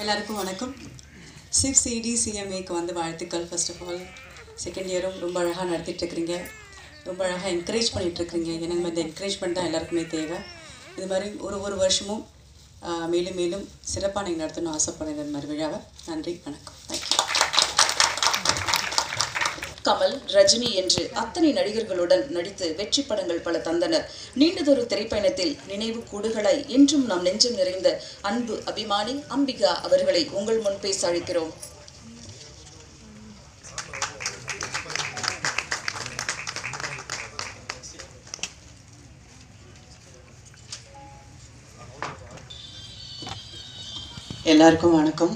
எல்லாருக்கும் வணக்கம் சிக்ஸ் இடி சிஎம்ஏக்கு வந்து வாழ்த்துக்கள் ஃபர்ஸ்ட் ஆஃப் ஆல் செகண்ட் இயரும் ரொம்ப அழகாக நடத்திட்டு இருக்கிறீங்க ரொம்ப அழகாக என்கரேஜ் பண்ணிட்டு இருக்கிறீங்க எனக்கு இந்த என்கரேஜ்மெண்ட் தான் எல்லாருக்குமே தேவை இது மாதிரி ஒரு ஒரு வருஷமும் ஆஹ், மேலும் மேலும் சிறப்பாக நீங்கள் நடத்தணும்னு ஆசைப்படுறேன் இந்த மாதிரி விழாவை நன்றி வணக்கம் தேங்க்யூ கமல் ரஜினி என்று அத்தனை நடிகர்களுடன் நடித்து வெற்றி படங்கள் பல தந்தனர் நீண்டதொரு திரைப்பயணத்தில் நினைவு கூடுகளாய் என்றும் நம் நெஞ்சம் நிறைந்த அன்பு அபிமானி அம்பிகா அவர்களை உங்கள் முன் பேச அழைக்கிறோம் எல்லாருக்கும் வணக்கம்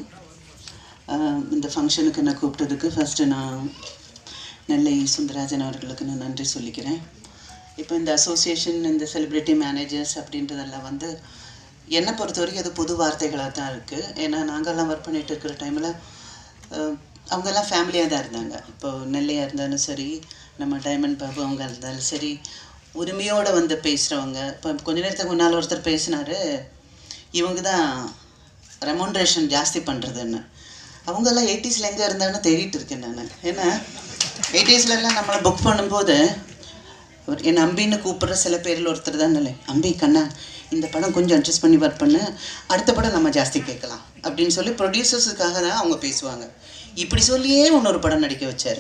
ஆஹ் இந்த ஃபங்க்ஷனுக்கு என்னை கூப்பிட்டதுக்கு ஃபஸ்ட்டு நான் நெல்லை சுந்தரராஜன் அவர்களுக்கு நான் நன்றி சொல்லிக்கிறேன் இப்போ இந்த அசோசியேஷன் இந்த செலிப்ரிட்டி மேனேஜர்ஸ் அப்படின்றதெல்லாம் வந்து என்னை பொறுத்த வரைக்கும் அது புது வார்த்தைகளாக தான் இருக்குது ஏன்னா நாங்கள்லாம் ஒர்க் பண்ணிட்டு இருக்கிற டைமில் அவங்கெல்லாம் ஃபேமிலியாக தான் இருந்தாங்க இப்போ நெல்லையாக இருந்தாலும் சரி நம்ம டைமண்ட் பாபு அவங்க இருந்தாலும் சரி உரிமையோடு வந்து பேசுகிறவங்க இப்போ கொஞ்ச நேரத்துக்கு முன்னால் ஒருத்தர் பேசினாரு இவங்க தான் ரெமோன்ரேஷன் ஜாஸ்தி பண்ணுறதுன்னு அவங்கெல்லாம் எயிட்டிஸில் எங்கே இருந்தான்னு தேடிட்டு இருக்கேன் நான் ஏன்னா எயிட்டிஸ்லலாம் நம்மளை புக் பண்ணும்போது ஒரு என் அம்பின்னு கூப்பிட்ற சில பேரில் ஒருத்தர் தான் இல்லை அம்பி கண்ணா இந்த படம் கொஞ்சம் அட்ஜஸ்ட் பண்ணி ஒர்க் பண்ணு அடுத்த படம் நம்ம ஜாஸ்தி கேட்கலாம் அப்படின்னு சொல்லி ப்ரொடியூசர்ஸுக்காக தான் அவங்க பேசுவாங்க இப்படி சொல்லியே இன்னொரு படம் நடிக்க வச்சாரு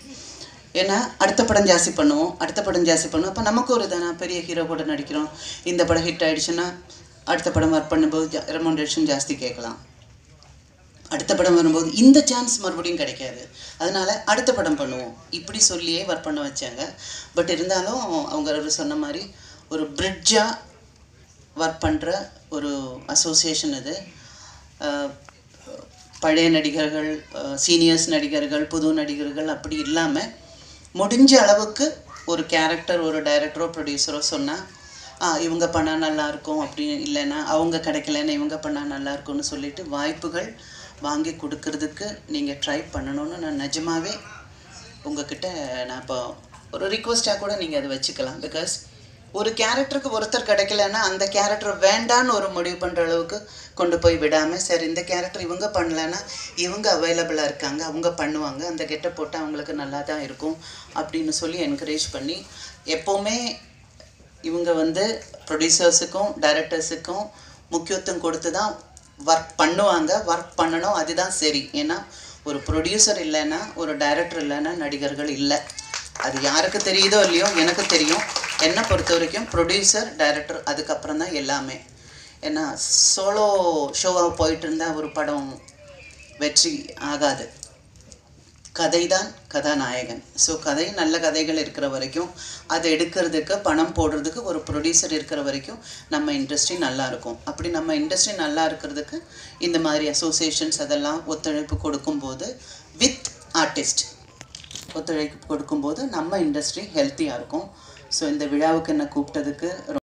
ஏன்னா அடுத்த படம் ஜாஸ்தி பண்ணுவோம் அடுத்த படம் ஜாஸ்தி பண்ணுவோம் அப்போ நமக்கு ஒரு தானே பெரிய ஹீரோ கூட நடிக்கிறோம் இந்த படம் ஹிட் ஆயிடுச்சுன்னா அடுத்த படம் ஒர்க் பண்ணும்போது ரெமோண்டேஷன் ஜாஸ்தி கேட்கலாம் அடுத்த படம் வரும்போது இந்த சான்ஸ் மறுபடியும் கிடைக்காது அதனால அடுத்த படம் பண்ணுவோம் இப்படி சொல்லியே ஒர்க் பண்ண வச்சாங்க பட் இருந்தாலும் அவங்க ஒரு சொன்ன மாதிரி ஒரு பிரிட்ஜாக ஒர்க் பண்ணுற ஒரு அசோசியேஷன் இது அஹ், பழைய நடிகர்கள் சீனியர்ஸ் நடிகர்கள் புது நடிகர்கள் அப்படி இல்லாமல் முடிஞ்ச அளவுக்கு ஒரு கேரக்டர் ஒரு டைரக்டரோ ப்ரொடியூசரோ சொன்னால் ஆ இவங்க பண்ணால் நல்லா இருக்கும் அப்படி இல்லைன்னா அவங்க கிடைக்கலன்னா இவங்க பண்ணால் நல்லா இருக்கும்னு சொல்லிட்டு வாய்ப்புகள் வாங்கி கொடுக்கறதுக்கு நீங்கள் ட்ரை பண்ணணும்னு நான் நிஜமாவே உங்ககிட்ட நான் இப்போ ஒரு ரிக்வஸ்ட்டாக கூட நீங்கள் அதை வச்சுக்கலாம் பிகாஸ் ஒரு கேரக்டருக்கு ஒருத்தர் கிடைக்கலன்னா அந்த கேரக்டர் வேண்டான்னு ஒரு முடிவு பண்ணுற அளவுக்கு கொண்டு போய் விடாமல் சரி இந்த கேரக்டர் இவங்க பண்ணலன்னா இவங்க அவைலபிளாக இருக்காங்க அவங்க பண்ணுவாங்க அந்த கெட்ட போட்டால் அவங்களுக்கு நல்லா தான் இருக்கும் அப்படின்னு சொல்லி என்கரேஜ் பண்ணி எப்போவுமே இவங்க வந்து ப்ரொடியூசர்ஸுக்கும் டைரக்டர்ஸுக்கும் முக்கியத்துவம் கொடுத்து தான் ஒர்க் பண்ணுவாங்க ஒர்க் பண்ணணும் அதுதான் சரி ஏன்னா ஒரு ப்ரொடியூசர் இல்லைன்னா ஒரு டைரக்டர் இல்லைன்னா நடிகர்கள் இல்லை அது யாருக்கு தெரியுதோ இல்லையோ எனக்கு தெரியும் என்னை பொறுத்த வரைக்கும் ப்ரொடியூசர் டைரக்டர் அதுக்கப்புறம் தான் எல்லாமே ஏன்னா சோலோ ஷோவாக போயிட்டு இருந்தால் ஒரு படம் வெற்றி ஆகாது கதை தான் கதாநாயகன் ஸோ கதை நல்ல கதைகள் இருக்கிற வரைக்கும் அதை எடுக்கிறதுக்கு பணம் போடுறதுக்கு ஒரு ப்ரொடியூசர் இருக்கிற வரைக்கும் நம்ம இண்டஸ்ட்ரி நல்லா இருக்கும் அப்படி நம்ம இண்டஸ்ட்ரி நல்லா இருக்கிறதுக்கு இந்த மாதிரி அசோசியேஷன்ஸ் அதெல்லாம் ஒத்துழைப்பு கொடுக்கும்போது வித் ஆர்டிஸ்ட் ஒத்துழைப்பு கொடுக்கும்போது நம்ம இண்டஸ்ட்ரி ஹெல்த்தியாக இருக்கும் ஸோ இந்த விழாவுக்கு என்னை கூப்பிட்டதுக்கு